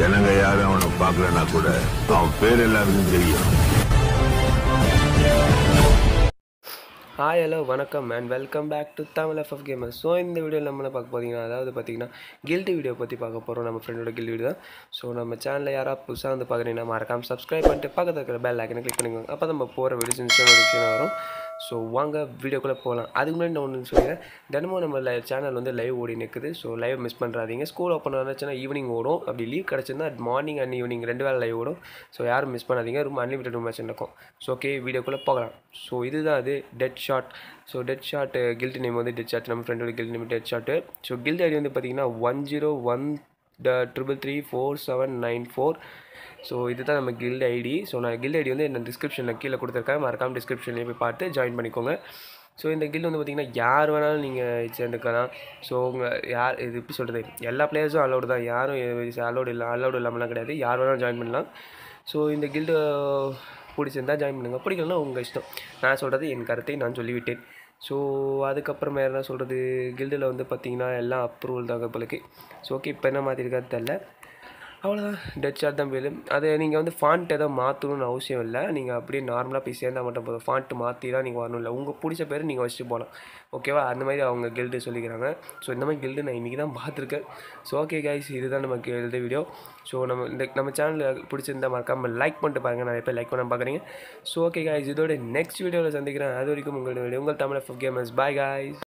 ஜனங்க யாரும் அவனை பார்க்கலன்னா கூட அவன் பேர் எல்லாருக்கும் தெரியும் ஹாய் ஹலோ வணக்கம் and welcome back to Tamil F F gamer so இந்த வீடியோவில் நம்ம என்ன பார்க்க போகிறீங்கன்னா அதாவது பார்த்தீங்கன்னா கில்டி வீடியோ பற்றி பார்க்க போகிறோம் நம்ம ஃப்ரெண்டோட கில்டி வீடியோ தான் ஸோ நம்ம சேனலில் யாராவது புதுசாக வந்து பார்க்குறீங்கன்னா மறக்காம சப்ஸ்கிரைப் பண்ணிட்டு பக்கத்தில் இருக்கிற பெல் ஐக்கனை கிளிக் பண்ணிக்கோங்க அப்போ நம்ம போகிற வீடியோஸ் நோட்டிஃபிகேஷன் வரும் ஸோ வாங்க வீடியோக்குள்ளே போகலாம் அதுக்கு முன்னாடி நான் ஒன்று சொல்லிடுறேன் தினமும் நம்ம சேனல் வந்து லைவ் ஓடி நிற்குது ஸோ லைவ் மிஸ் பண்ணுறாதீங்க ஸ்கூல் ஓப்பன் ஆச்சுன்னா ஈவினிங் ஓடும் அப்படி லீவ் கிடச்சிருந்தா மார்னிங் அண்ட் ஈவினிங் ரெண்டு வேலை லைவ் ஓடும் ஸோ யாரும் மிஸ் பண்ணாதீங்க ரொம்ப அன்லிமிட்டட் ரூம் மேட்ச் நடக்கும் ஸோ ஓகே வீடியோக்குள்ளே போகலாம் ஸோ இதுதான் அது dead shot so dead shot guild name வந்து டெட் ஷாட் நம்ம ஃப்ரெண்டோட guild name dead shot so guild ID வந்து பார்த்தீங்கன்னா ஒன் ஜீரோ ஒன் ட triple three four seven nine four so இதுதான் நம்ம கில்ட் ஐடி ஸோ நான் கில்ட் ஐடி வந்து இந்த டிஸ்கிரிப்ஷனில் கீழே கொடுத்துருக்கேன் மறக்காம டிஸ்கிரிப்ஷன்லேயே போய் பார்த்து ஜாயின் பண்ணிக்கோங்க ஸோ இந்த கில்டு வந்து பார்த்திங்கன்னா யார் வேணாலும் நீங்கள் சேர்ந்துக்கலாம் ஸோ உங்கள் யார் இது எப்படி சொல்கிறது எல்லா பிளேயர்ஸும் அலௌடு தான் யாரும் அலௌடு இல்லை அலௌடு இல்லாமலாம் கிடையாது யார் வேணாலும் ஜாயின் பண்ணலாம் ஸோ இந்த கில்டு பிடிச்சிருந்தா ஜாயின் பண்ணுங்கள் பிடிக்கலனா உங்கள் இஷ்டம் நான் சொல்கிறது என் கருத்தை நான் சொல்லிவிட்டேன் ஸோ அதுக்கப்புறம் வேறு என்ன சொல்கிறது கில்டில் வந்து பார்த்திங்கன்னா எல்லாம் அப்ரூவல் தாங்க போலக்கு ஸோ ஓகே இப்போ என்ன மாற்றிருக்கான்னு தெரில அவ்வளோதான் டெட் ஷாட் தான் பேர் அது நீங்கள் வந்து ஃபாண்ட் எதாவது மாற்றணும்னு அவசியம் இல்லை நீங்கள் அப்படியே நார்மலாக போய் சேர்ந்தா மட்டும் போதும் ஃபாண்ட் மாற்றி தான் நீங்கள் வரணும் இல்லை உங்கள் பிடிச்ச பேர் நீங்கள் வச்சுட்டு போகலாம் ஓகேவா அந்த மாதிரி அவங்க கில்டு சொல்லிக்கிறாங்க ஸோ இந்த மாதிரி கில்டு நான் இன்றைக்கி தான் பார்த்துருக்கேன் ஸோ ஓகே கைஸ் இதுதான் நம்ம கில்டு வீடியோ ஸோ நம்ம இந்த நம்ம சேனலில் பிடிச்சிருந்தா மறக்காமல் லைக் பண்ணிட்டு பாருங்கள் நிறைய பேர் லைக் பண்ண பார்க்குறீங்க ஸோ ஓகே கைஸ் இதோட நெக்ஸ்ட் வீடியோவில் சந்திக்கிறேன் அது வரைக்கும் உங்களுடைய உங்கள் Tamil F gamers bye guys